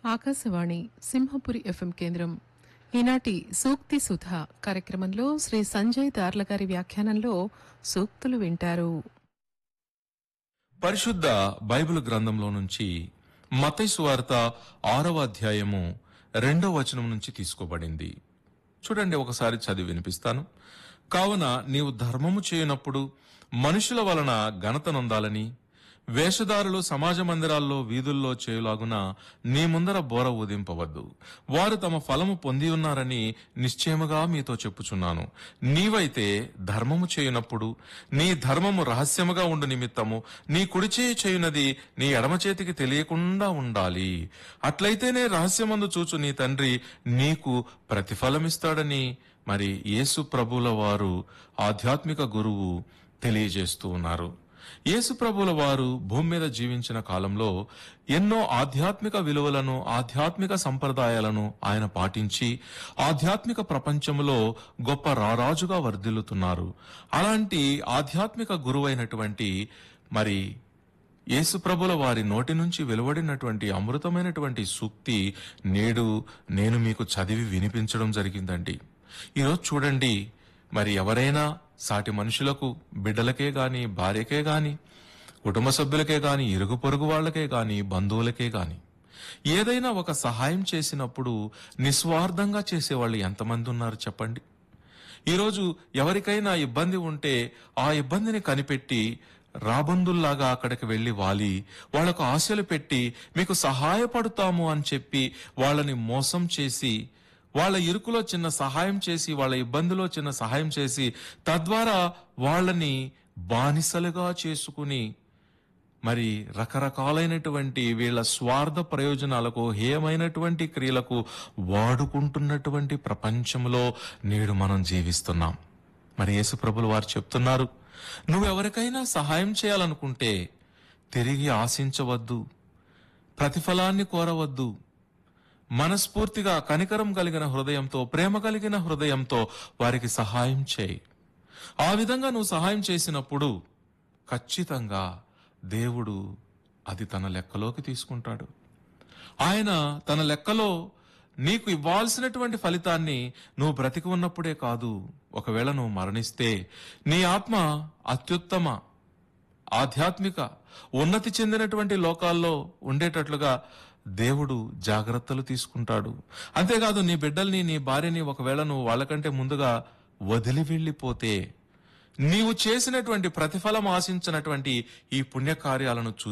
Akashvani Simhapuri FM కేంద్రం ఈనాటి సూక్తి సుధ కార్యక్రమంలో శ్రీ సంజయ్ దార్ల గారి వ్యాఖ్యానంలో సూక్తులు వింటారు పరిశుద్ధ బైబిల్ గ్రంథంలో నుంచి మతైసు వార్త ఆరవ అధ్యాయము రెండవ వచనం నుంచి తీసుకోబడింది చూడండి ఒకసారి చదివి వినిపిస్తాను కావున నీవు ధర్మము చేయనప్పుడు మనుషుల వలన ఘనత నొందాలని వేషధారులు సమాజ మందిరాల్లో వీధుల్లో చేయులాగున నీ ముందర బోర ఊదింపవద్దు వారు తమ ఫలము పొంది ఉన్నారని నిశ్చయముగా మీతో చెప్పుచున్నాను నీవైతే ధర్మము చేయునప్పుడు నీ ధర్మము రహస్యముగా ఉండు నిమిత్తము నీ కుడి చేయి చేయునది నీ ఎడమ చేతికి తెలియకుండా ఉండాలి అట్లయితేనే రహస్యమందు చూచు నీ తండ్రి నీకు ప్రతిఫలమిస్తాడని మరి యేసు ప్రభుల వారు ఆధ్యాత్మిక గురువు తెలియజేస్తూ ఉన్నారు యేసు ప్రభుల వారు భూమి మీద జీవించిన కాలంలో ఎన్నో ఆధ్యాత్మిక విలువలను ఆధ్యాత్మిక సంప్రదాయాలను ఆయన పాటించి ఆధ్యాత్మిక ప్రపంచంలో గొప్ప రారాజుగా వర్ధిల్లుతున్నారు అలాంటి ఆధ్యాత్మిక గురువైనటువంటి మరి యేసుప్రభుల వారి నోటి నుంచి వెలువడినటువంటి అమృతమైనటువంటి సూక్తి నేడు నేను మీకు చదివి వినిపించడం జరిగిందండి ఈరోజు చూడండి మరి ఎవరైనా సాటి మనుషులకు బిడ్డలకే గాని భార్యకే గాని కుటుంబ సభ్యులకే గాని ఇరుగు పొరుగు వాళ్ళకే గాని బంధువులకే గాని ఏదైనా ఒక సహాయం చేసినప్పుడు నిస్వార్థంగా చేసేవాళ్ళు ఎంతమంది ఉన్నారు చెప్పండి ఈరోజు ఎవరికైనా ఇబ్బంది ఉంటే ఆ ఇబ్బందిని కనిపెట్టి రాబందుల్లాగా అక్కడికి వెళ్లి వాలి వాళ్లకు ఆశలు పెట్టి మీకు సహాయపడతాము అని చెప్పి వాళ్ళని మోసం చేసి వాళ్ళ ఇరుకులో చిన్న సహాయం చేసి వాళ్ళ ఇబ్బందిలో చిన్న సహాయం చేసి తద్వారా వాళ్ళని బానిసలుగా చేసుకుని మరి రకరకాలైనటువంటి వీళ్ళ స్వార్థ ప్రయోజనాలకు హేయమైనటువంటి క్రియలకు వాడుకుంటున్నటువంటి ప్రపంచంలో నేడు మనం జీవిస్తున్నాం మరి యేసు ప్రభులు వారు చెప్తున్నారు నువ్వెవరికైనా సహాయం చేయాలనుకుంటే తిరిగి ఆశించవద్దు ప్రతిఫలాన్ని కోరవద్దు మనస్ఫూర్తిగా కనికరం కలిగిన హృదయంతో ప్రేమ కలిగిన హృదయంతో వారికి సహాయం చేయి ఆ విధంగా నువ్వు సహాయం చేసినప్పుడు ఖచ్చితంగా దేవుడు అది తన లెక్కలోకి తీసుకుంటాడు ఆయన తన లెక్కలో నీకు ఇవ్వాల్సినటువంటి ఫలితాన్ని నువ్వు బ్రతికి ఉన్నప్పుడే కాదు ఒకవేళ నువ్వు మరణిస్తే నీ ఆత్మ అత్యుత్తమ ఆధ్యాత్మిక ఉన్నతి చెందినటువంటి లోకాల్లో ఉండేటట్లుగా దేవుడు జాగ్రత్తలు తీసుకుంటాడు అంతేకాదు నీ బిడ్డల్ని నీ భార్యని ఒకవేళ నువ్వు వాళ్ళకంటే ముందుగా వదిలి వెళ్ళిపోతే నీవు చేసినటువంటి ప్రతిఫలం ఆశించినటువంటి ఈ పుణ్యకార్యాలను చూ